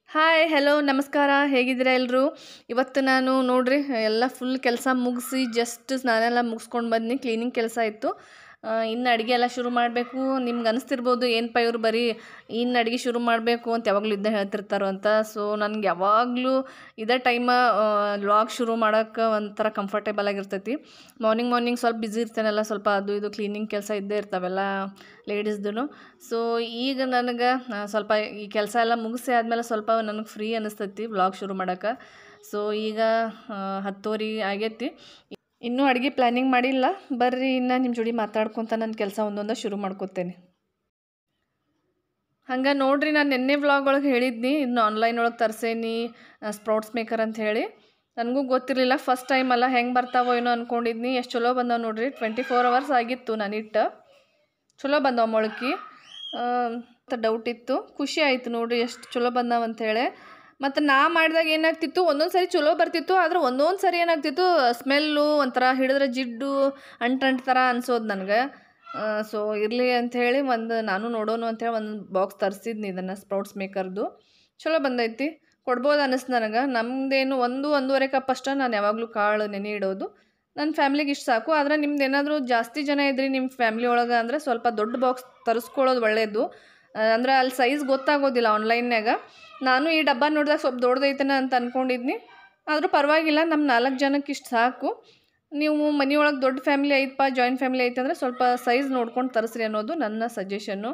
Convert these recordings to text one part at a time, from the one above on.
hi hello ನಮಸ್ಕಾರ ಹೇಗಿದ್ದೀರಾ ಎಲ್ಲರೂ ಇವತ್ತು ನಾನು ನೋಡ್ರಿ ಎಲ್ಲ ಫುಲ್ ಕೆಲಸ ಮುಗಿಸಿ ಜಸ್ಟ್ ಸ್ನಾನೆಲ್ಲ ಮುಗಿಸ್ಕೊಂಡು ಬಂದ್ನಿ ಕ್ಲೀನಿಂಗ್ ಕೆಲಸ ಇತ್ತು ಆ, ಇನ್ನು ಅಡುಗೆ ಎಲ್ಲ ಶುರು ಮಾಡಬೇಕು ನಿಮ್ಗೆ ಅನಿಸ್ತಿರ್ಬೋದು ಏನಪ್ಪ ಇವ್ರು ಬರೀ ಇನ್ನು ಅಡುಗೆ ಶುರು ಮಾಡಬೇಕು ಅಂತ ಯಾವಾಗಲೂ ಇದ್ದೇ ಹೇಳ್ತಿರ್ತಾರೋ ಅಂತ ಸೊ ನನಗೆ ಯಾವಾಗಲೂ ಇದೇ ಟೈಮ ಲಾಗ್ ಶುರು ಮಾಡೋಕ್ಕೆ ಒಂಥರ ಕಂಫರ್ಟೇಬಲ್ ಆಗಿರ್ತೈತಿ ಮಾರ್ನಿಂಗ್ ಮಾರ್ನಿಂಗ್ ಸ್ವಲ್ಪ ಬ್ಯುಸಿ ಇರ್ತೇನಲ್ಲ ಸ್ವಲ್ಪ ಅದು ಇದು ಕ್ಲೀನಿಂಗ್ ಕೆಲಸ ಇದ್ದೇ ಇರ್ತಾವೆಲ್ಲ ಲೇಡೀಸ್ದು ಸೊ ಈಗ ನನಗೆ ಆ, ಸ್ವಲ್ಪ ಈ ಕೆಲಸ ಎಲ್ಲ ಮುಗಿಸಿ ಆದಮೇಲೆ ಸ್ವಲ್ಪ ನನಗೆ ಫ್ರೀ ಅನ್ನಿಸ್ತೈತಿ ವ್ಲಾಗ್ ಶುರು ಮಾಡೋಕೆ ಸೊ ಈಗ ಆ, ಹತ್ತುವರೆ ಆಗೈತಿ ಇನ್ನೂ ಅಡುಗೆ ಪ್ಲ್ಯಾನಿಂಗ್ ಮಾಡಿಲ್ಲ ಬರ್ರಿ ಇನ್ನು ನಿಮ್ಮ ಜೋಡಿ ಮಾತಾಡ್ಕೊತ ನನ್ನ ಕೆಲಸ ಒಂದೊಂದು ಶುರು ಮಾಡ್ಕೊತೇನೆ ಹಂಗೆ ನೋಡ್ರಿ ನಾನು ನಿನ್ನೆ ವ್ಲಾಗ್ ಒಳಗೆ ಹೇಳಿದ್ನಿ ಇನ್ನು ಆನ್ಲೈನ್ ಒಳಗೆ ತರ್ಸೇನಿ ಸ್ಪ್ರೌಟ್ಸ್ ಮೇಕರ್ ಅಂತ ಹೇಳಿ ನನಗೂ ಗೊತ್ತಿರಲಿಲ್ಲ ಫಸ್ಟ್ ಟೈಮ್ ಅಲ್ಲ ಹೆಂಗೆ ಬರ್ತಾವೋ ಏನೋ ಅಂದ್ಕೊಂಡಿದ್ನಿ ಎಷ್ಟು ಚಲೋ ಬಂದಾವ ನೋಡ್ರಿ ಟ್ವೆಂಟಿ ಫೋರ್ ಅವರ್ಸ್ ಆಗಿತ್ತು ನಾನಿಟ್ಟು ಚಲೋ ಬಂದಾವ ಮೊಳಕೆ ಮತ್ತು ಡೌಟ್ ಇತ್ತು ಖುಷಿ ಆಯಿತು ನೋಡ್ರಿ ಎಷ್ಟು ಚಲೋ ಬಂದಾವ ಅಂಥೇಳಿ ಮತ್ತು ನಾ ಮಾಡಿದಾಗ ಏನಾಗ್ತಿತ್ತು ಒಂದೊಂದು ಸರಿ ಚಲೋ ಬರ್ತಿತ್ತು ಆದ್ರೆ ಒಂದೊಂದು ಸರಿ ಏನಾಗ್ತಿತ್ತು ಸ್ಮೆಲ್ಲು ಒಂಥರ ಹಿಡಿದ್ರೆ ಜಿಡ್ಡು ಅಂಟು ಥರ ಅನ್ಸೋದು ನನಗೆ ಸೊ ಇರಲಿ ಅಂಥೇಳಿ ಒಂದು ನಾನು ನೋಡೋನು ಅಂಥೇಳಿ ಒಂದು ಬಾಕ್ಸ್ ತರಿಸಿದ್ನಿ ಇದನ್ನು ಸ್ಪ್ರೌಟ್ಸ್ ಮೇಕರ್ದು ಚಲೋ ಬಂದೈತಿ ಕೊಡ್ಬೋದು ಅನ್ನಿಸ್ತು ನನಗೆ ನಮ್ಮದೇನು ಒಂದು ಒಂದೂವರೆ ಕಪ್ ಅಷ್ಟ ನಾನು ಯಾವಾಗಲೂ ಕಾಳು ನೆನೆ ಇಡೋದು ನನ್ನ ಫ್ಯಾಮ್ಲಿಗೆ ಇಷ್ಟು ಸಾಕು ಆದರೆ ನಿಮ್ದು ಏನಾದರೂ ಜಾಸ್ತಿ ಜನ ಇದ್ರಿ ನಿಮ್ಮ ಫ್ಯಾಮ್ಲಿ ಒಳಗೆ ಅಂದರೆ ಸ್ವಲ್ಪ ದೊಡ್ಡ ಬಾಕ್ಸ್ ತರಿಸ್ಕೊಳ್ಳೋದು ಒಳ್ಳೆಯದು ಅಂದ್ರೆ ಅಲ್ಲಿ ಸೈಜ್ ಗೊತ್ತಾಗೋದಿಲ್ಲ ಆನ್ಲೈನ್ಯಾಗ ನಾನು ಈ ಡಬ್ಬ ನೋಡಿದಾಗ ಸ್ವಲ್ಪ ದೊಡ್ಡದೈತನ ಅಂತ ಅಂದ್ಕೊಂಡಿದ್ನಿ ಆದರೂ ಪರವಾಗಿಲ್ಲ ನಮ್ಮ ನಾಲ್ಕು ಜನಕ್ಕೆ ಇಷ್ಟು ಸಾಕು ನೀವು ಮನೆಯೊಳಗೆ ದೊಡ್ಡ ಫ್ಯಾಮಿಲಿ ಐತಪ್ಪ ಜಾಯಿಂಟ್ ಫ್ಯಾಮಿಲಿ ಐತೆ ಅಂದರೆ ಸ್ವಲ್ಪ ಸೈಜ್ ನೋಡ್ಕೊಂಡು ತರಿಸ್ರಿ ಅನ್ನೋದು ನನ್ನ ಸಜೆಷನ್ನು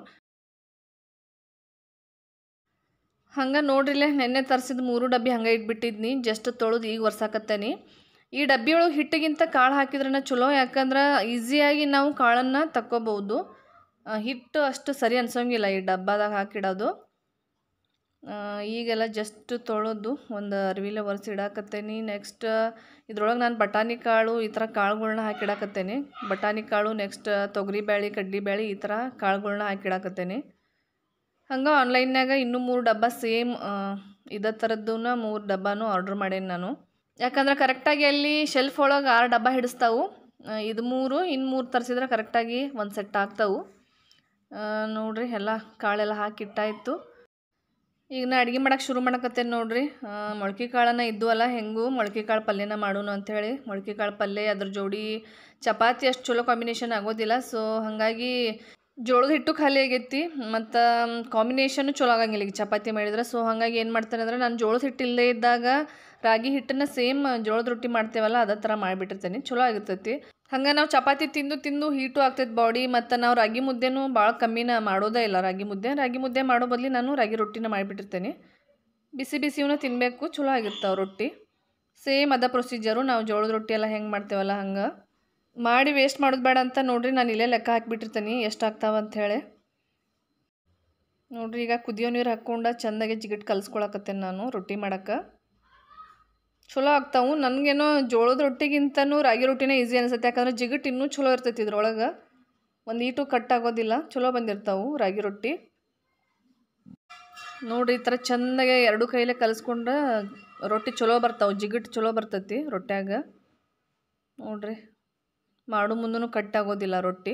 ಹಂಗೆ ನೋಡ್ರಿಲೆ ನೆನ್ನೆ ತರಿಸಿದ ಮೂರು ಡಬ್ಬಿ ಹಂಗೆ ಇಟ್ಬಿಟ್ಟಿದ್ನಿ ಜಸ್ಟ್ ತೊಳೆದು ಈಗ ಒರ್ಸಾಕತ್ತೇನಿ ಈ ಡಬ್ಬಿ ಒಳಗೆ ಹಿಟ್ಟಿಗಿಂತ ಕಾಳು ಹಾಕಿದ್ರನ ಚಲೋ ಯಾಕಂದ್ರೆ ಈಸಿಯಾಗಿ ನಾವು ಕಾಳನ್ನು ತಕ್ಕೋಬೋದು ಆ, ಹಿಟ್ಟು ಅಷ್ಟು ಸರಿ ಅನ್ಸೋಂಗಿಲ್ಲ ಈ ಡಬ್ಬದಾಗ ಹಾಕಿಡೋದು ಆ, ಈಗೆಲ್ಲ ಜಸ್ಟ್ ತೊಳೆದು ಒಂದು ಅರ್ವಿಲೆ ಒರೆಸಿ ಇಡಾಕತ್ತೇನಿ ನೆಕ್ಸ್ಟ್ ಇದ್ರೊಳಗೆ ನಾನು ಬಟಾಣಿ ಕಾಳು ಈ ಥರ ಕಾಳುಗಳ್ನ ಹಾಕಿಡಾಕತ್ತೇನೆ ಬಟಾಣಿ ಕಾಳು ನೆಕ್ಸ್ಟ್ ತೊಗರಿಬೇಳೆ ಕಡ್ಲಿಬೇಳೆ ಈ ಥರ ಕಾಳುಗಳ್ನ ಹಾಕಿಡಾಕತ್ತೇನೆ ಹಂಗೆ ಆನ್ಲೈನ್ಯಾಗ ಇನ್ನೂ ಮೂರು ಡಬ್ಬ ಸೇಮ್ ಇದೇ ಥರದ್ದನ್ನ ಮೂರು ಡಬ್ಬನೂ ಆರ್ಡ್ರ್ ಮಾಡೇನಿ ನಾನು ಯಾಕಂದ್ರೆ ಕರೆಕ್ಟಾಗಿ ಅಲ್ಲಿ ಶೆಲ್ಫ್ ಒಳಗೆ ಆರು ಡಬ್ಬ ಹಿಡಿಸ್ತಾವು ಆ, ಇದು ಮೂರು ಇನ್ನು ಮೂರು ತರಿಸಿದ್ರೆ ಕರೆಕ್ಟಾಗಿ ಒಂದು ಸೆಟ್ ಆಗ್ತಾವು ಆ, ನೋಡ್ರಿ ಎಲ್ಲ ಕಾಳೆಲ್ಲ ಹಾಕಿಟ್ಟಾಯಿತು ಈಗ ನಾ ಅಡುಗೆ ಮಾಡಕ್ಕೆ ಶುರು ಮಾಡಕತ್ತೇನೆ ನೋಡ್ರಿ ಆ, ಮೊಳ್ಕೆ ಕಾಳನ್ನ ಇದ್ದು ಅಲ್ಲ ಹೆಂಗೂ ಮೊಳ್ಕೆ ಕಾಳು ಪಲ್ಯನ ಮಾಡೋನು ಅಂಥೇಳಿ ಮೊಳ್ಕೆ ಕಾಳು ಪಲ್ಯ ಅದ್ರ ಜೋಡಿ ಚಪಾತಿ ಅಷ್ಟು ಚಲೋ ಕಾಂಬಿನೇಷನ್ ಆಗೋದಿಲ್ಲ ಸೊ ಹಾಗಾಗಿ ಜೋಳದ ಹಿಟ್ಟು ಖಾಲಿ ಆಗೈತಿ ಮತ್ತು ಕಾಂಬಿನೇಷನ್ನು ಚಲೋ ಆಗಂಗಿಲ್ಲ ಈಗ ಚಪಾತಿ ಮಾಡಿದ್ರೆ ಸೊ ಹಾಗಾಗಿ ಏನು ಮಾಡ್ತೇನೆ ಅಂದರೆ ನಾನು ಜೋಳದ ಹಿಟ್ಟು ಇಲ್ಲದೇ ಇದ್ದಾಗ ರಾಗಿ ಹಿಟ್ಟನ್ನು ಸೇಮ್ ಜೋಳದ ರೊಟ್ಟಿ ಮಾಡ್ತೇವಲ್ಲ ಅದೇ ಥರ ಮಾಡಿಬಿಟ್ಟಿರ್ತೇನೆ ಚಲೋ ಆಗಿರ್ತೈತಿ ಹಂಗೆ ನಾವು ಚಪಾತಿ ತಿಂದು ತಿಂದು ಹೀಟು ಆಗ್ತೈತೆ ಬಾಡಿ ಮತ್ತು ನಾವು ರಾಗಿ ಮುದ್ದೆನೂ ಭಾಳ ಕಮ್ಮಿನ ಮಾಡೋದೇ ಇಲ್ಲ ರಾಗಿ ಮುದ್ದೆ ರಾಗಿ ಮುದ್ದೆ ಮಾಡೋ ಬದಲಿ ನಾನು ರಾಗಿ ರೊಟ್ಟಿನ ಮಾಡಿಬಿಟ್ಟಿರ್ತೇನೆ ಬಿಸಿ ಬಿಸಿಯವನ್ನ ತಿನ್ನಬೇಕು ಚಲೋ ಆಗಿರ್ತಾವೆ ರೊಟ್ಟಿ ಸೇಮ್ ಅದ ಪ್ರೊಸೀಜರು ನಾವು ಜೋಳದ ರೊಟ್ಟಿ ಎಲ್ಲ ಹೆಂಗೆ ಮಾಡ್ತೇವಲ್ಲ ಹಂಗೆ ಮಾಡಿ ವೇಸ್ಟ್ ಮಾಡೋದು ಬೇಡ ಅಂತ ನೋಡ್ರಿ ನಾನು ಇಲ್ಲೇ ಲೆಕ್ಕ ಹಾಕಿಬಿಟ್ಟಿರ್ತೀನಿ ಎಷ್ಟು ಆಗ್ತಾವ ಅಂಥೇಳಿ ನೋಡ್ರಿ ಈಗ ಕುದಿಯೋ ನೀರು ಹಾಕ್ಕೊಂಡು ಚೆಂದಾಗೆ ಜಿಗಿಟ್ ಕಲಿಸ್ಕೊಳಕತ್ತೇನೆ ನಾನು ರೊಟ್ಟಿ ಮಾಡಕ್ಕೆ ಚಲೋ ಆಗ್ತಾವು ನನಗೇನೋ ಜೋಳದ ರೊಟ್ಟಿಗಿಂತನೂ ರಾಗಿ ರೊಟ್ಟಿನೇ ಈಸಿ ಅನಿಸುತ್ತೆ ಯಾಕಂದ್ರೆ ಜಿಗಿಟ್ ಇನ್ನೂ ಚಲೋ ಇರ್ತೈತಿ ಇದ್ರೊಳಗೆ ಒಂದು ಈಟು ಕಟ್ ಆಗೋದಿಲ್ಲ ಚಲೋ ಬಂದಿರ್ತಾವು ರಾಗಿ ರೊಟ್ಟಿ ನೋಡ್ರಿ ಈ ಥರ ಚೆಂದಾಗೆ ಎರಡು ಕೈಲೇ ಕಲಿಸ್ಕೊಂಡ್ರೆ ರೊಟ್ಟಿ ಚಲೋ ಬರ್ತಾವೆ ಜಿಗಿಟ್ ಚಲೋ ಬರ್ತೈತಿ ರೊಟ್ಯಾಗ ನೋಡ್ರಿ ಮಾಡು ಮುಂದೂ ಕಟ್ ಆಗೋದಿಲ್ಲ ರೊಟ್ಟಿ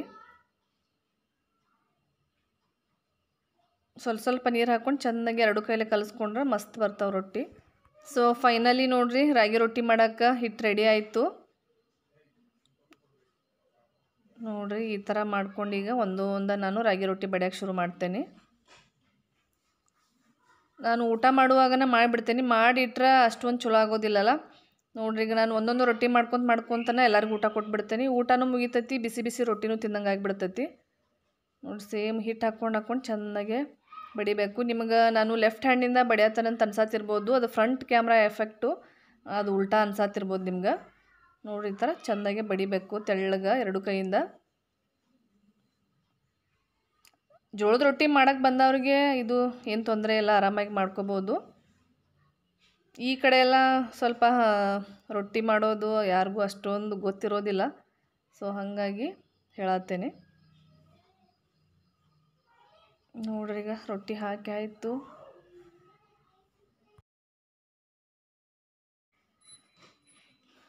ಸ್ವಲ್ಪ ಸ್ವಲ್ಪ ನೀರು ಹಾಕ್ಕೊಂಡು ಚೆಂದಾಗಿ ಎರಡು ಕೈಲೇ ಕಲಿಸ್ಕೊಂಡ್ರೆ ಮಸ್ತ್ ಬರ್ತಾವೆ ರೊಟ್ಟಿ ಸೊ ಫೈನಲಿ ನೋಡ್ರಿ ರಾಗಿ ರೊಟ್ಟಿ ಮಾಡೋಕೆ ಹಿಟ್ಟು ರೆಡಿ ಆಯಿತು ನೋಡ್ರಿ ಈ ಥರ ಮಾಡ್ಕೊಂಡು ಈಗ ಒಂದು ಒಂದ ನಾನು ರಾಗಿ ರೊಟ್ಟಿ ಬಡಿಯೋಕೆ ಶುರು ಮಾಡ್ತೇನೆ ನಾನು ಊಟ ಮಾಡುವಾಗನ ಮಾಡಿಬಿಡ್ತೇನೆ ಮಾಡಿಟ್ರೆ ಅಷ್ಟೊಂದು ಚಲೋ ಆಗೋದಿಲ್ಲಲ್ಲ ನೋಡ್ರಿ ಈಗ ನಾನು ಒಂದೊಂದು ರೊಟ್ಟಿ ಮಾಡ್ಕೊಂತ ಮಾಡ್ಕೊತಾನೆ ಎಲ್ಲರಿಗೂ ಊಟ ಕೊಟ್ಬಿಡ್ತೇನೆ ಊಟನೂ ಮುಗಿತೈತಿ ಬಿಸಿ ಬಿಸಿ ರೊಟ್ಟಿನೂ ತಿಂದಂಗೆ ಆಗಿಬಿಡ್ತೈತಿ ನೋಡಿ ಸೇಮ್ ಹಿಟ್ಟು ಹಾಕ್ಕೊಂಡು ಹಾಕ್ಕೊಂಡು ಚೆಂದಾಗೆ ಬಡಿಬೇಕು ನಿಮ್ಗೆ ನಾನು ಲೆಫ್ಟ್ ಹ್ಯಾಂಡಿಂದ ಬಡಿಯತ್ತನಂತ ಅನ್ಸಾತಿರ್ಬೋದು ಅದು ಫ್ರಂಟ್ ಕ್ಯಾಮ್ರಾ ಎಫೆಕ್ಟು ಅದು ಉಲ್ಟಾ ಅನ್ಸಾತಿರ್ಬೋದು ನಿಮ್ಗೆ ನೋಡ್ರಿ ಈ ಥರ ಚೆಂದಾಗೆ ಬಡಿಬೇಕು ತೆಳ್ಳಗೆ ಎರಡು ಕೈಯಿಂದ ಜೋಳದ ರೊಟ್ಟಿ ಮಾಡಕ್ಕೆ ಬಂದವ್ರಿಗೆ ಇದು ಏನು ತೊಂದರೆ ಇಲ್ಲ ಆರಾಮಾಗಿ ಮಾಡ್ಕೋಬೋದು ಈ ಕಡೆ ಎಲ್ಲ ಸ್ವಲ್ಪ ಆ, ರೊಟ್ಟಿ ಮಾಡೋದು ಯಾರಿಗೂ ಅಷ್ಟೊಂದು ಗೊತ್ತಿರೋದಿಲ್ಲ ಸೊ ಹಾಗಾಗಿ ಹೇಳತ್ತೇನೆ ನೋಡ್ರಿ ಈಗ ರೊಟ್ಟಿ ಹಾಕಿ ಆಯಿತು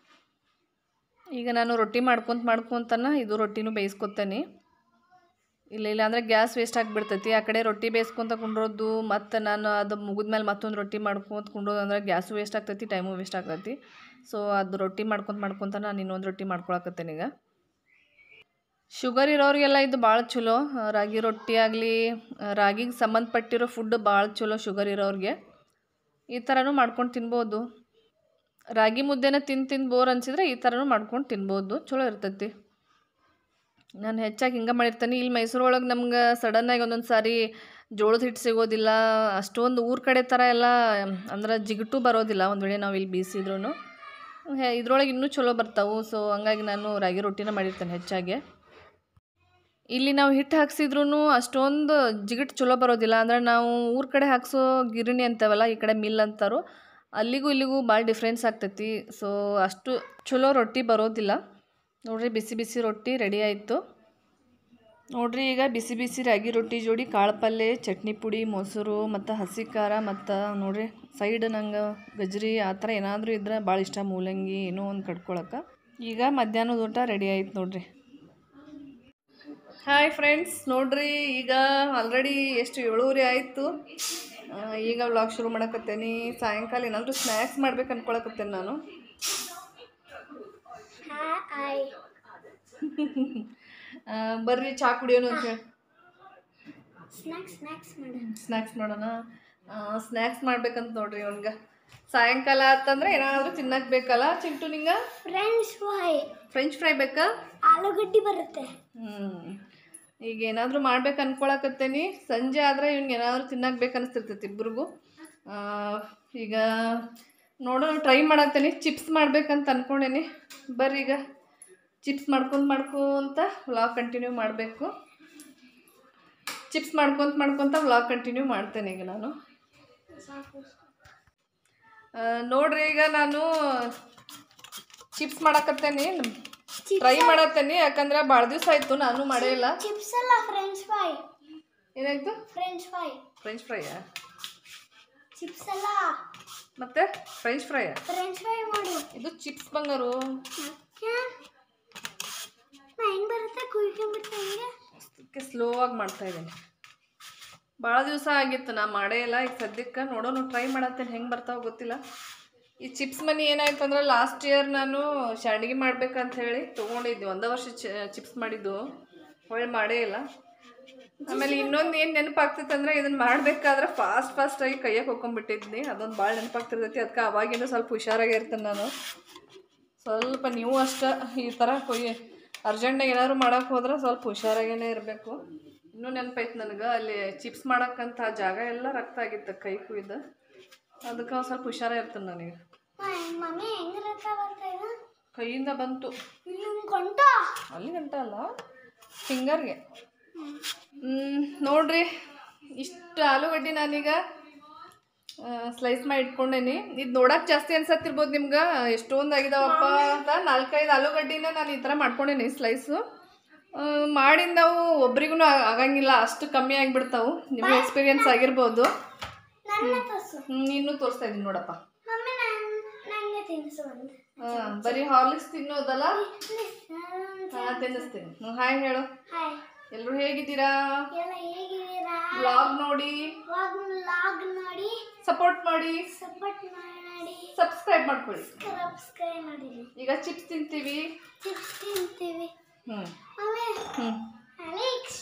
ಈಗ ನಾನು ರೊಟ್ಟಿ ಮಾಡ್ಕೊತ ಮಾಡ್ಕೊತನ ಇದು ರೊಟ್ಟಿನೂ ಬೇಯಿಸ್ಕೊತೇನೆ ಇಲ್ಲ ಇಲ್ಲ ಅಂದರೆ ಗ್ಯಾಸ್ ವೇಸ್ಟ್ ಆಗಿಬಿಡ್ತೈತಿ ಆ ಕಡೆ ರೊಟ್ಟಿ ಬೇಯಿಸ್ಕೊಂತ ಕುಂಡ್ರೋದು ಮತ್ತು ನಾನು ಅದು ಮುಗಿದ್ಮೇಲೆ ಮತ್ತೊಂದು ರೊಟ್ಟಿ ಮಾಡ್ಕೊಂತ ಕುಂಡ್ರೋದು ಅಂದ್ರೆ ಗ್ಯಾಸು ವೇಸ್ಟ್ ಆಗ್ತೈತಿ ಟೈಮು ವೇಸ್ಟ್ ಆಗ್ತೈತಿ ಸೊ ಅದು ರೊಟ್ಟಿ ಮಾಡ್ಕೊಂತ ಮಾಡ್ಕೊಂತ ನಾನು ಇನ್ನೊಂದು ರೊಟ್ಟಿ ಮಾಡ್ಕೊಳಕತ್ತೇನೆ ಈಗ ಶುಗರ್ ಇರೋರಿಗೆಲ್ಲ ಇದು ಭಾಳ ಚಲೋ ಆ, ರಾಗಿ ರೊಟ್ಟಿ ಆಗಲಿ ರಾಗಿಗೆ ಸಂಬಂಧಪಟ್ಟಿರೋ ಫುಡ್ ಭಾಳ ಚಲೋ ಶುಗರ್ ಇರೋರಿಗೆ ಈ ಥರನೂ ಮಾಡ್ಕೊಂಡು ತಿನ್ಬೋದು ರಾಗಿ ಮುದ್ದೆನ ತಿಂದು ತಿಂದು ಬೋರ್ ಅನಿಸಿದ್ರೆ ಈ ಥರನೂ ಮಾಡ್ಕೊಂಡು ತಿನ್ಬೋದು ಚಲೋ ಇರ್ತೈತಿ ನಾನು ಹೆಚ್ಚಾಗಿ ಹಿಂಗೆ ಮಾಡಿರ್ತೀನಿ ಇಲ್ಲಿ ಮೈಸೂರೊಳಗೆ ನಮ್ಗೆ ಸಡನ್ನಾಗಿ ಒಂದೊಂದು ಸಾರಿ ಜೋಳದ ಹಿಟ್ಟು ಸಿಗೋದಿಲ್ಲ ಅಷ್ಟೊಂದು ಊರ ಕಡೆ ಥರ ಎಲ್ಲ ಅಂದ್ರೆ ಜಿಗುಟು ಬರೋದಿಲ್ಲ ಒಂದು ವೇಳೆ ನಾವು ಇಲ್ಲಿ ಬೀಸಿದ್ರು ಇದ್ರೊಳಗೆ ಇನ್ನೂ ಚಲೋ ಬರ್ತಾವೆ ಸೊ ಹಂಗಾಗಿ ನಾನು ರಾಗಿ ರೊಟ್ಟಿನ ಮಾಡಿರ್ತೇನೆ ಹೆಚ್ಚಾಗಿ ಇಲ್ಲಿ ನಾವು ಹಿಟ್ಟು ಹಾಕ್ಸಿದ್ರೂ ಅಷ್ಟೊಂದು ಜಿಗಿಟ್ ಚಲೋ ಬರೋದಿಲ್ಲ ಅಂದ್ರೆ ನಾವು ಊರ ಕಡೆ ಹಾಕ್ಸೋ ಗಿರಣಿ ಅಂತವಲ್ಲ ಈ ಕಡೆ ಮಿಲ್ ಅಂತಾರೋ ಅಲ್ಲಿಗೂ ಇಲ್ಲಿಗೂ ಭಾಳ ಡಿಫ್ರೆನ್ಸ್ ಆಗ್ತೈತಿ ಸೊ ಅಷ್ಟು ಚಲೋ ರೊಟ್ಟಿ ಬರೋದಿಲ್ಲ ನೋಡ್ರಿ ಬಿಸಿ ಬಿಸಿ ರೊಟ್ಟಿ ರೆಡಿ ಆಯಿತು ನೋಡ್ರಿ ಈಗ ಬಿಸಿ ಬಿಸಿ ರಾಗಿ ರೊಟ್ಟಿ ಜೋಡಿ ಕಾಳು ಪಲ್ಯ ಚಟ್ನಿ ಪುಡಿ ಮೊಸರು ಮತ್ತು ಹಸಿ ಖಾರ ಮತ್ತು ನೋಡ್ರಿ ಸೈಡ್ ನಂಗೆ ಗಜ್ರಿ ಆ ಥರ ಏನಾದರೂ ಇದ್ರೆ ಭಾಳ ಇಷ್ಟ ಮೂಲಂಗಿ ಏನೋ ಒಂದು ಕಟ್ಕೊಳಕ್ಕೆ ಈಗ ಮಧ್ಯಾಹ್ನದ ಊಟ ರೆಡಿ ಆಯ್ತು ನೋಡ್ರಿ ಹಾಯ್ ಫ್ರೆಂಡ್ಸ್ ನೋಡ್ರಿ ಈಗ ಆಲ್ರೆಡಿ ಎಷ್ಟು ಏಳುವರೆ ಆಯಿತು ಈಗ ವ್ಲಾಗ್ ಶುರು ಮಾಡಕತ್ತೇನಿ ಸಾಯಂಕಾಲ ಏನಾದರೂ ಸ್ನ್ಯಾಕ್ಸ್ ಮಾಡ್ಬೇಕು ಅನ್ಕೊಳಕತ್ತೇನೆ ನಾನು ಹಾಯ್ ಆ, ಬರ್ರಿ ಚಾ ಕುಡಿಯೋನು ಅಂತ ಹೇಳಿ ಸ್ನ್ಯಾಕ್ಸ್ ಸ್ನ್ಯಾಕ್ಸ್ ಮಾಡೋಣ ಸ್ನ್ಯಾಕ್ಸ್ ಮಾಡೋಣ ಸ್ನ್ಯಾಕ್ಸ್ ಮಾಡ್ಬೇಕಂತ ನೋಡ್ರಿ ಅವ್ನಿಗೆ ಸಾಯಂಕಾಲ ಆತಂದ್ರೆ ಏನಾದರೂ ತಿನ್ನಕ್ಕೆ ಬೇಕಲ್ಲ ಚಿಂಟು ನಿಂಗೆ ಫ್ರೆಂಡ್ಸ್ ಫ್ರೈ ಫ್ರೆಂಚ್ ಫ್ರೈ ಬೇಕಾ ಆಲೂಗಡ್ಡಿ ಬರುತ್ತೆ ಹ್ಞೂ ಈಗ ಏನಾದರೂ ಮಾಡ್ಬೇಕು ಅನ್ಕೊಳಕತ್ತೇನಿ ಸಂಜೆ ಆದರೆ ಇವ್ನಿಗೆ ಏನಾದರೂ ತಿನ್ನಕ್ಕೆ ಬೇಕು ಅನಿಸ್ತಿರ್ತೈತಿ ಇಬ್ರಿಗೂ ಆ, ಈಗ ನೋಡೋಣ ಟ್ರೈ ಮಾಡತ್ತೇನಿ ಚಿಪ್ಸ್ ಮಾಡ್ಬೇಕಂತ ಅನ್ಕೊಂಡೇನಿ ಬರ್ರಿ ಈಗ ಚಿಪ್ಸ್ ಮಾಡ್ಕೊಂತ ಮಾಡ್ಕೊಂತ ವ್ಲಾಗ್ ಕಂಟಿನ್ಯೂ ಮಾಡಬೇಕು ಚಿಪ್ಸ್ ಮಾಡ್ಕೊಂತ ಮಾಡ್ಕೊತ ವ್ಲಾಗ್ ಕಂಟಿನ್ಯೂ ಮಾಡ್ತೇನೆ ಈಗ ನಾನು ಆ, ನೋಡ್ರಿ ಈಗ ನಾನು ಚಿಪ್ಸ್ ಮಾಡಕತ್ತೇನಿ ಟ್ರೈ ಮಾಡತ್ತೇನಿ ಯಾಕಂದ್ರೆ ಭಾಳ ದಿವಸ ಆಯ್ತು ನಾನು ಮಾಡೇ ಇಲ್ಲ ಚಿಪ್ಸ್ ಅಲ್ಲ ಫ್ರೆಂಚ್ ಫ್ರೈ ಏನಾಯ್ತು ಫ್ರೆಂಚ್ ಫ್ರೈ ಫ್ರೆಂಚ್ ಫ್ರೈಯಾ ಚಿಪ್ಸ್ ಅಲ್ಲ ಮತ್ತೆ ಫ್ರೆಂಚ್ ಫ್ರೈಯಾ ಫ್ರೆಂಚ್ ಫ್ರೈ ಮಾಡು ಇದು ಚಿಪ್ಸ್ ಬಂಗಾರು ಮತ್ತೆ ನಾ ಹೆಂಗ್ ಬರುತ್ತೆ ಕುಯ್ಕೊಂಡ್ಬಿಡ್ತೆ ಹೆಂಗೆ ಅದಕ್ಕೆ ಸ್ಲೋ ಆಗಿ ಮಾಡ್ತಾ ಇದ್ದೀನಿ ಭಾಳ ದಿವಸ ಆಗಿತ್ತು ನಾ ಮಾಡೇ ಇಲ್ಲ ಈಗ ಸದ್ಯಕ್ಕೆ ನೋಡೋಣ ಟ್ರೈ ಮಾಡತ್ತೇನೆ ಹೆಂಗೆ ಬರ್ತಾವ ಗೊತ್ತಿಲ್ಲ ಈ ಚಿಪ್ಸ್ ಮನಿ ಏನಾಯ್ತು ಅಂದ್ರೆ ಲಾಸ್ಟ್ ಇಯರ್ ನಾನು ಶಾಂಡ್ಗಿ ಮಾಡ್ಬೇಕಂತ ಹೇಳಿ ತೊಗೊಂಡಿದ್ದೆ ಒಂದೇ ವರ್ಷ ಚಿಪ್ಸ್ ಮಾಡಿದ್ದು ಹೊಳ್ಳಿ ಮಾಡೇ ಇಲ್ಲ ಆಮೇಲೆ ಇನ್ನೊಂದು ಏನು ನೆನಪಾಗ್ತೈತೆ ಅಂದ್ರೆ ಇದನ್ನು ಮಾಡಬೇಕಾದ್ರೆ ಫಾಸ್ಟ್ ಫಾಸ್ಟಾಗಿ ಕೈಯಾಗ ಹೋಗ್ಕೊಂಡ್ಬಿಟ್ಟಿದ್ನಿ ಅದೊಂದು ಭಾಳ ನೆನಪಾಗ್ತಿರ್ತೈತಿ ಅದಕ್ಕೆ ಅವಾಗಿಂದ ಸ್ವಲ್ಪ ಹುಷಾರಾಗಿ ಇರ್ತೇನೆ ನಾನು ಸ್ವಲ್ಪ ನೀವು ಅಷ್ಟ ಈ ಥರ ಕೊಯ್ ಅರ್ಜೆಂಟಾಗಿ ಏನಾದ್ರು ಮಾಡಕ್ಕೆ ಹೋದ್ರೆ ಸ್ವಲ್ಪ ಹುಷಾರಾಗೇ ಇರಬೇಕು ಇನ್ನೂ ನೆನಪೈತೆ ನನಗೆ ಅಲ್ಲಿ ಚಿಪ್ಸ್ ಮಾಡಕ್ಕಂತ ಜಾಗ ಎಲ್ಲ ರಕ್ತ ಆಗಿತ್ತು ಕೈ ಕುಯ್ದು ಅದಕ್ಕೆ ಒಂದು ಸ್ವಲ್ಪ ಹುಷಾರಾಗಿರ್ತೇನೆ ನನಗೆ ಮಮ್ಮಿ ಹೆಂಗ್ ರಕ್ತ ಬರ್ತಾ ಇದೆ ಕೈಯಿಂದ ಬಂತು ಇಲ್ಲಿ ಕೊಂಟ ಅಲ್ಲಿ ಗಂಟ ಅಲ್ಲ ಫಿಂಗರ್ಗೆ ನೋಡ್ರಿ ಇಷ್ಟು ಆಲೂಗಡ್ಡೆ ನಾನೀಗ ಸ್ಲೈಸ್ ಮಾಡಿ ಇಟ್ಕೊಂಡೇನಿ ಇದು ನೋಡಕ್ಕೆ ಜಾಸ್ತಿ ಅನ್ಸತ್ತಿರ್ಬೋದು ನಿಮ್ಗೆ ಎಷ್ಟೊಂದು ಆಗಿದಾವಪ್ಪ ಅಂತ ನಾಲ್ಕೈದು ಆಲೂಗಡ್ಡಿನ ನಾನು ಈ ಥರ ಮಾಡ್ಕೊಂಡೇನಿ ಸ್ಲೈಸು ಮಾಡಿದ ನಾವು ಒಬ್ರಿಗೂ ಆಗಂಗಿಲ್ಲ ಅಷ್ಟು ಕಮ್ಮಿ ಆಗಿಬಿಡ್ತಾವು ನಿಮ್ಗೆ ಎಕ್ಸ್ಪೀರಿಯನ್ಸ್ ಆಗಿರ್ಬೋದು ನನ್ನ ತೋರ್ಸು ಹ್ಮ್, ಇನ್ನೂ ತೋರಿಸ್ತಾ ಇದ್ದೀನಿ ನೋಡಪ್ಪ ಮಮ್ಮಿ ನಾನು ನಂಗೆ ತಿನ್ಸು ಒಂದು ಹಾಂ ಬರೀ ಹಾರ್ಲಿಕ್ಸ್ ತಿನ್ನೋದಲ್ಲ ಹಾಂ ತಿನ್ನಿಸ್ತೀನಿ ಹಾಯ್ ಹೇಳು ಹಾಯ್ ಎಲ್ಲರೂ ಹೇಗಿದ್ದೀರಾ ಎಲ್ಲ ಹೇಗಿದ್ದೀರಾ ಬ್ಲಾಗ್ ನೋಡಿ ಇವಾಗ ಲಾಗ್ ನೋಡಿ ಸಪೋರ್ಟ್ ಮಾಡಿ ಸಪೋರ್ಟ್ ಮಾಡಿ ಸಬ್ಸ್ಕ್ರೈಬ್ ಮಾಡ್ಕೊಳ್ಳಿ ಸಬ್ಸ್ಕ್ರೈಬ್ ಮಾಡಿರಿ ಈಗ ಚಿಪ್ಸ್ ತಿಂತೀವಿ ಚಿಪ್ಸ್ ತಿಂತೀವಿ ಹ್ಞೂ ಆಮೇಲೆ ಹ್ಞೂ ಅಲೆಕ್ಸ್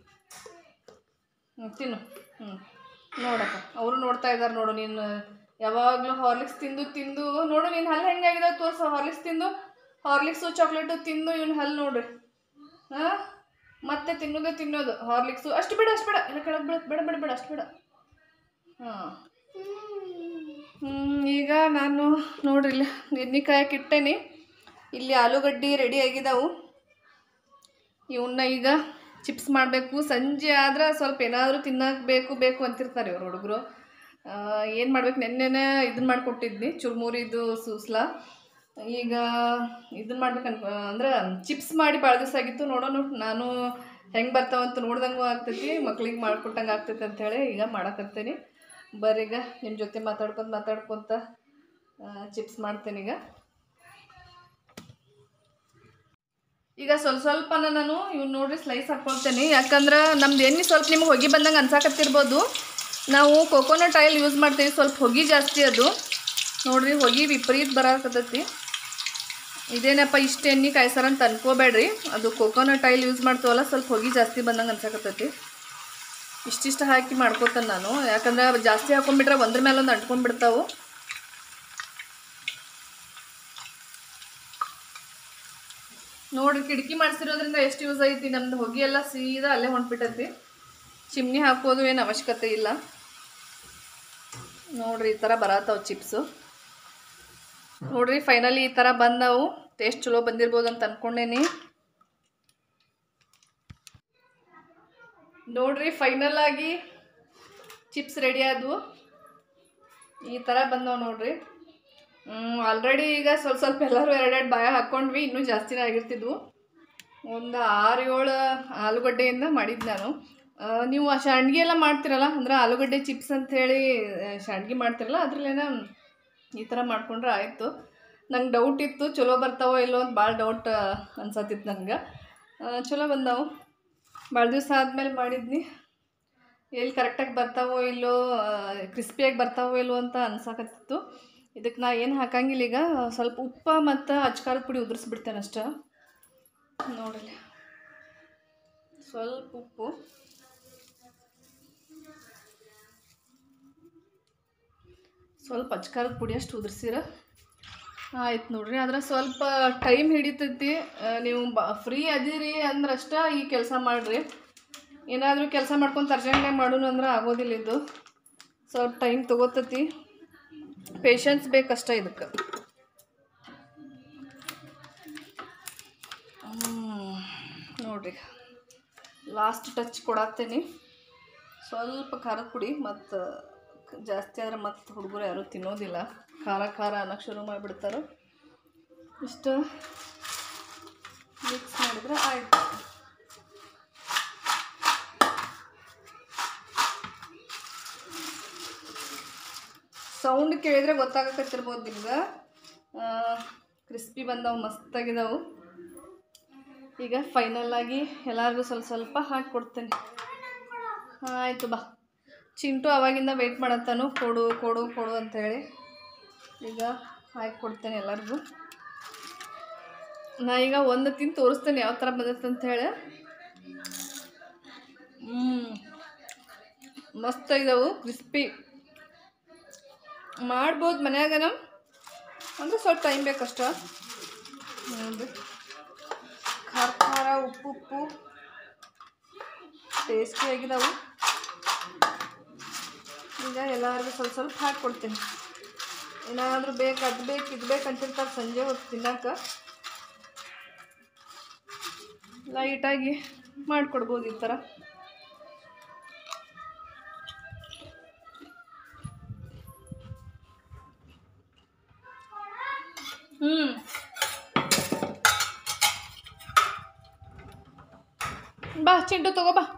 ಹ್ಞೂ ತಿನ್ನು ಹ್ಞೂ ನೋಡಪ್ಪ ಅವರು ನೋಡ್ತಾ ಇದ್ದಾರೆ ನೋಡು ನೀನು ಯಾವಾಗಲೂ ಹಾರ್ಲಿಕ್ಸ್ ತಿಂದು ತಿಂದು ನೋಡು ನೀನು ಹಲ್ಲು ಹೆಂಗಾಗಿದೆ ತೋರಿಸು ಹಾರ್ಲಿಕ್ಸ್ ತಿಂದು ಹಾರ್ಲಿಕ್ಸು ಚಾಕ್ಲೇಟು ತಿಂದು ಇವ್ನ ಹಲ್ಲು ನೋಡ್ರಿ ಹಾಂ ಮತ್ತೆ ತಿನ್ನೋದೇ ತಿನ್ನೋದು ಹಾರ್ಲಿಕ್ಸು ಅಷ್ಟು ಬೇಡ ಅಷ್ಟು ಬೇಡ ಇಲ್ಲ ಕೆಳಗೆ ಬೇಡ ಬೇಡ ಬೇಡ ಬೇಡ ಅಷ್ಟು ಬೇಡ ಹಾಂ ಹ್ಮ್, ಈಗ ನಾನು ನೋಡ್ರಿ ಇಲ್ಲಿ ಎಣ್ಣೆ ಕಾಯಕ್ಕೆ ಇಟ್ಟೇನಿ ಇಲ್ಲಿ ಆಲೂಗಡ್ಡೆ ರೆಡಿ ಆಗಿದಾವು ಇವನ್ನ ಈಗ ಚಿಪ್ಸ್ ಮಾಡಬೇಕು ಸಂಜೆ ಆದ್ರೆ ಸ್ವಲ್ಪ ಏನಾದರೂ ತಿನ್ನಕ್ಕೆ ಬೇಕು ಬೇಕು ಅಂತಿರ್ತಾರೆ ಇವ್ರು ಹುಡುಗರು ಏನು ಮಾಡ್ಬೇಕು ನೆನ್ನೆನೇ ಇದನ್ನ ಮಾಡಿಕೊಟ್ಟಿದ್ನಿ ಚುರ್ಮುರಿದು ಸೂಸ್ಲ ಈಗ ಇದನ್ನ ಮಾಡ್ಬೇಕು ಅನ್ಕೊ ಅಂದ್ರೆ ಚಿಪ್ಸ್ ಮಾಡಿ ಭಾಳ ದಿವಸ ಆಗಿತ್ತು ನೋಡೋಣ ನಾನು ಹೆಂಗೆ ಬರ್ತಾವಂತ ನೋಡ್ದಂಗೂ ಆಗ್ತೈತಿ ಮಕ್ಳಿಗೆ ಮಾಡ್ಕೊಟ್ಟಂಗೆ ಆಗ್ತೈತಿ ಅಂಥೇಳಿ ಈಗ ಮಾಡಕತ್ತೀನಿ ಬರ್ರೀಗ ನಿಮ್ಮ ಜೊತೆ ಮಾತಾಡ್ಕೊತ ಮಾತಾಡ್ಕೊತ ಚಿಪ್ಸ್ ಮಾಡ್ತೇನೆ ಈಗ ಈಗ ಸ್ವಲ್ಪ ಸ್ವಲ್ಪನ ನಾನು ಇವ್ನು ನೋಡ್ರಿ ಸ್ಲೈಸ್ ಹಾಕ್ಕೊಳ್ತೇನೆ ಯಾಕಂದ್ರೆ ನಮ್ದು ಎಣ್ಣೆ ಸ್ವಲ್ಪ ನಿಮ್ಗೆ ಹೊಗೆ ಬಂದಂಗೆ ಅನ್ಸಾಕತ್ತಿರ್ಬೋದು ನಾವು ಕೋಕೋನಟ್ ಆಯಿಲ್ ಯೂಸ್ ಮಾಡ್ತೀವಿ ಸ್ವಲ್ಪ ಹೊಗೆ ಜಾಸ್ತಿ ಅದು ನೋಡ್ರಿ ಹೊಗೆ ವಿಪರೀತ ಬರಾಕತ್ತೈತಿ ಇದೇನಪ್ಪ ಇಷ್ಟು ಎಣ್ಣೆ ಕಾಯ್ಸಾರ ಅಂತ ಅನ್ಕೋಬೇಡ್ರಿ ಅದು ಕೋಕೋನಟ್ ಆಯಿಲ್ ಯೂಸ್ ಮಾಡ್ತೀವಲ್ಲ ಸ್ವಲ್ಪ ಹೊಗೆ ಜಾಸ್ತಿ ಬಂದಂಗೆ ಅನ್ಸಾಕತ್ತೈತಿ ಇಷ್ಟಿಷ್ಟು ಹಾಕಿ ಮಾಡ್ಕೋತೇನೆ ನಾನು ಯಾಕಂದ್ರೆ ಜಾಸ್ತಿ ಹಾಕೊಂಡ್ಬಿಟ್ರೆ ಒಂದ್ರ ಮೇಲೆ ಒಂದು ಅಂಟ್ಕೊಂಡ್ಬಿಡ್ತಾವು ನೋಡ್ರಿ ಕಿಟಕಿ ಮಾಡಿಸಿರೋದ್ರಿಂದ ಎಷ್ಟು ಯೂಸ್ ಐತಿ ನಮ್ದು ಹೊಗೆ ಎಲ್ಲ ಸೀದಾ ಅಲ್ಲೇ ಹೊಂಟ್ಬಿಟ್ಟೈತಿ ಚಿಮ್ನಿ ಹಾಕೋದು ಏನು ಅವಶ್ಯಕತೆ ಇಲ್ಲ ನೋಡ್ರಿ ಈ ಥರ ಬರತ್ತಾವ ಚಿಪ್ಸು ನೋಡ್ರಿ ಫೈನಲಿ ಈ ಥರ ಬಂದವು ಟೇಸ್ಟ್ ಚಲೋ ಬಂದಿರ್ಬೋದು ಅಂತ ಅನ್ಕೊಂಡೇನಿ ನೋಡ್ರಿ ಫೈನಲ್ ಆಗಿ ಚಿಪ್ಸ್ ರೆಡಿ ಆದವು ಈ ಥರ ಬಂದವು ನೋಡ್ರಿ ಆಲ್ರೆಡಿ ಈಗ ಸ್ವಲ್ಪ ಸ್ವಲ್ಪ ಎಲ್ಲರೂ ಎರಡೆರಡು ಬಾಯ ಹಾಕ್ಕೊಂಡ್ವಿ ಇನ್ನೂ ಜಾಸ್ತಿನೇ ಆಗಿರ್ತಿದ್ವು ಒಂದು ಆರು ಏಳು ಆಲೂಗಡ್ಡೆಯಿಂದ ಮಾಡಿದ್ದು ನಾನು ಆ, ನೀವು ಆ ಶಾಂಡ್ಗೆ ಎಲ್ಲ ಮಾಡ್ತಿರಲ್ಲ ಅಂದ್ರೆ ಆಲೂಗಡ್ಡೆ ಚಿಪ್ಸ್ ಅಂಥೇಳಿ ಶಾಂಡ್ಗೆ ಮಾಡ್ತಿರಲ್ಲ ಅದ್ರಲ್ಲೇನ ಈ ಥರ ಮಾಡ್ಕೊಂಡ್ರೆ ಆಯಿತು ನಂಗೆ ಡೌಟ್ ಇತ್ತು ಚಲೋ ಬರ್ತಾವೋ ಇಲ್ಲೋ ಅಂತ ಭಾಳ ಡೌಟ್ ಅನ್ಸತ್ತಿತ್ತು ನಂಗೆ ಆ, ಚಲೋ ಬಂದಾವು ಭಾಳ ದಿವಸ ಆದಮೇಲೆ ಮಾಡಿದ್ನಿ ಎಲ್ಲಿ ಕರೆಕ್ಟಾಗಿ ಬರ್ತಾವೋ ಇಲ್ಲೋ ಕ್ರಿಸ್ಪಿಯಾಗಿ ಬರ್ತಾವೋ ಇಲ್ಲೋ ಅಂತ ಅನ್ಸಾಕತ್ತಿತ್ತು ಇದಕ್ಕೆ ನಾ ಏನು ಹಾಕಂಗಿಲ್ಲ ಈಗ ಸ್ವಲ್ಪ ಉಪ್ಪು ಮತ್ತು ಅಚ್ಕಾರದ ಪುಡಿ ಉದುರಿಸ್ಬಿಡ್ತೇನೆ ಅಷ್ಟೇ ನೋಡಲಿ ಸ್ವಲ್ಪ ಉಪ್ಪು ಸ್ವಲ್ಪ ಅಚ್ಕಾರದ ಪುಡಿ ಅಷ್ಟು ಉದುರ್ಸಿರ ಆಯ್ತು ನೋಡ್ರಿ ಆದ್ರೆ ಸ್ವಲ್ಪ ಟೈಮ್ ಹಿಡಿತೈತಿ ಆ, ನೀವು ಬ ಫ್ರೀ ಅದೀರಿ ಅಂದ್ರೆ ಅಷ್ಟೇ ಈ ಕೆಲಸ ಮಾಡಿರಿ ಏನಾದರೂ ಕೆಲಸ ಮಾಡ್ಕೊಂಡು ಅರ್ಜೆಂಟ್ನಾಗ ಮಾಡೋಣ ಅಂದ್ರೆ ಆಗೋದಿಲ್ಲ ಇದು ಸ್ವಲ್ಪ ಟೈಮ್ ತೊಗೋತೈತಿ ಪೇಷನ್ಸ್ ಬೇಕಷ್ಟ ಇದಕ್ಕೆ ನೋಡ್ರಿ ಲಾಸ್ಟ್ ಟಚ್ ಕೊಡತ್ತೇನೆ ಸ್ವಲ್ಪ ಖಾರದ ಪುಡಿ ಮತ್ತು ಜಾಸ್ತಿ ಆದ್ರೆ ಮತ್ತು ಹುಡುಗರು ಯಾರೂ ತಿನ್ನೋದಿಲ್ಲ ಖಾರ ಖಾರ ಅನ್ನೋಕೆ ಶುರು ಮಾಡಿಬಿಡ್ತಾರೆ ಇಷ್ಟು ಮಿಕ್ಸ್ ಮಾಡಿದ್ರೆ ಆಯಿತು ಸೌಂಡ್ ಕೇಳಿದ್ರೆ ಗೊತ್ತಾಗಕತ್ತಿರ್ಬೋದು ನಿಮ್ಗೆ ಕ್ರಿಸ್ಪಿ ಬಂದವು ಮಸ್ತಾಗಿದಾವು ಈಗ ಫೈನಲ್ ಆಗಿ ಎಲ್ಲರಿಗೂ ಸ್ವಲ್ಪ ಸ್ವಲ್ಪ ಹಾಕಿ ಕೊಡ್ತೇನೆ ಆಯಿತು ಬಾ ಚಿಂಟು ಅವಾಗಿಂದ ವೆಯ್ಟ್ ಮಾಡತ್ತಾನು ಕೊಡು ಕೊಡು ಕೊಡು ಅಂತೇಳಿ ಈಗ ಹಾಕಿ ಕೊಡ್ತೇನೆ ಎಲ್ಲರಿಗೂ ನಾ ಈಗ ಒಂದು ತಿಂದು ತೋರಿಸ್ತೇನೆ ಯಾವ ಥರ ಬಂದೈತೆ ಅಂತೇಳಿ ಹ್ಞೂ ಮಸ್ತ್ ಇದಾವು ಕ್ರಿಸ್ಪಿ ಮಾಡ್ಬೋದು ಮನ್ಯಾಗನ ಅಂದ್ರೆ ಸ್ವಲ್ಪ ಟೈಮ್ ಬೇಕಷ್ಟ ನೋಡಿ ಖಾರ ಖಾರ ಉಪ್ಪು ಉಪ್ಪು ಟೇಸ್ಟಿ ಆಗಿದಾವು ಈಗ ಎಲ್ಲರಿಗೂ ಸ್ವಲ್ಪ ಸ್ವಲ್ಪ ಹಾಕ್ಕೊಡ್ತೀನಿ ಏನಾದರೂ ಬೇಕು ಅದು ಬೇಕು ಇದು ಬೇಕು ಅಂತಿರ್ತಾರೆ ಸಂಜೆ ಹೊತ್ತು ತಿನ್ನಕ್ಕೆ ಲೈಟಾಗಿ ಮಾಡಿಕೊಡ್ಬೋದು ಈ ಥರ ಹ್ಞೂ ಬಾ ಚಿಂಟು ತಗೋ ಬಾ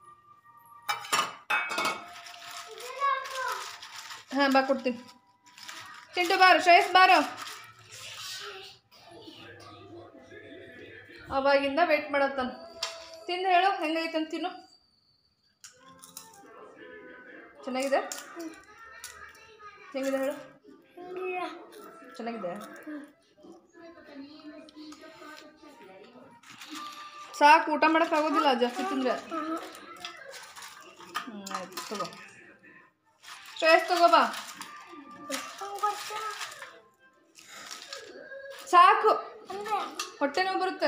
ಹಾಂ ಬಾ ಕೊಡ್ತೀನಿ ಚಿಂಟು ಬಾರು ಶ್ರೇಯಸ್ ಬಾರು ಅವಾಗಿಂದ ವೇಟ್ ಮಾಡತ್ತಾನ ತಿಂದು ಹೇಳು ಹೆಂಗೈತೆ ಅಂತ ತಿನ್ನು ಚೆನ್ನಾಗಿದೆ ಹೆಂಗಿದೆ ಹೇಳು ಚೆನ್ನಾಗಿದೆ ಸಾಕು ಊಟ ಮಾಡೋಕ್ಕಾಗೋದಿಲ್ಲ ಜಾಸ್ತಿ ತಿಂದರೆ ಹ್ಞೂ ಆಯ್ತು ತಗೋ ಶ್ರೇಯಸ್ ತಗೋ ಬಾ ಸಾಕು ಹೊಟ್ಟೆ ನೋವು ಬರುತ್ತೆ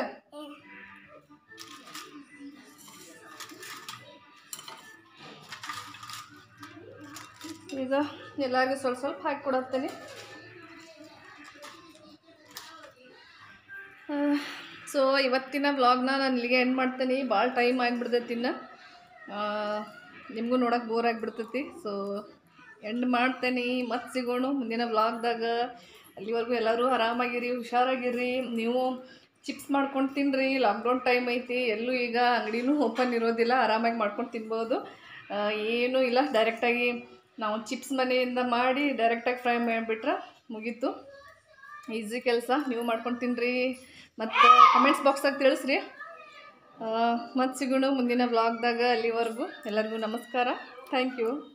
ಈಗ ಎಲ್ಲರಿಗೂ ಸ್ವಲ್ಪ ಸ್ವಲ್ಪ ಹಾಕಿ ಕೊಡತ್ತೇನೆ ಸೊ ಇವತ್ತಿನ ವ್ಲಾಗ್ನ ನಾನು ಇಲ್ಲಿಗೆ ಎಂಡ್ ಮಾಡ್ತೇನೆ ಭಾಳ ಟೈಮ್ ಆಗಿಬಿಡ್ತೈತಿ ಇನ್ನು ನಿಮಗೂ ನೋಡೋಕೆ ಬೋರ್ ಆಗಿಬಿಡ್ತೈತಿ ಸೊ ಎಂಡ್ ಮಾಡ್ತೇನೆ ಮತ್ತೆ ಸಿಗೋಣ ಮುಂದಿನ ವ್ಲಾಗ್ದಾಗ ಅಲ್ಲಿವರೆಗೂ ಎಲ್ಲರೂ ಆರಾಮಾಗಿರಿ ಹುಷಾರಾಗಿರಿ ನೀವು ಚಿಪ್ಸ್ ಮಾಡ್ಕೊಂಡು ತಿನ್ನಿರಿ ಲಾಕ್ಡೌನ್ ಟೈಮ್ ಐತಿ ಎಲ್ಲೂ ಈಗ ಅಂಗಡಿನೂ ಓಪನ್ ಇರೋದಿಲ್ಲ ಆರಾಮಾಗಿ ಮಾಡ್ಕೊಂಡು ತಿನ್ಬೋದು ಆ, ಏನೂ ಇಲ್ಲ ಡೈರೆಕ್ಟಾಗಿ ನಾವು ಚಿಪ್ಸ್ ಮನೆಯಿಂದ ಮಾಡಿ ಡೈರೆಕ್ಟಾಗಿ ಫ್ರೈ ಮಾಡಿಬಿಟ್ರೆ ಮುಗೀತು ಈಸಿ ಕೆಲಸ ನೀವು ಮಾಡ್ಕೊಂಡು ತಿನ್ನಿರಿ ಮತ್ತು ಕಮೆಂಟ್ಸ್ ಬಾಕ್ಸ್ದಾಗ ತಿಳಿಸ್ರಿ ಮತ್ತು ಸಿಗೋಣ ಮುಂದಿನ ವ್ಲಾಗ್ದಾಗ ಅಲ್ಲಿವರೆಗೂ ಎಲ್ಲರಿಗೂ ನಮಸ್ಕಾರ ಥ್ಯಾಂಕ್ ಯು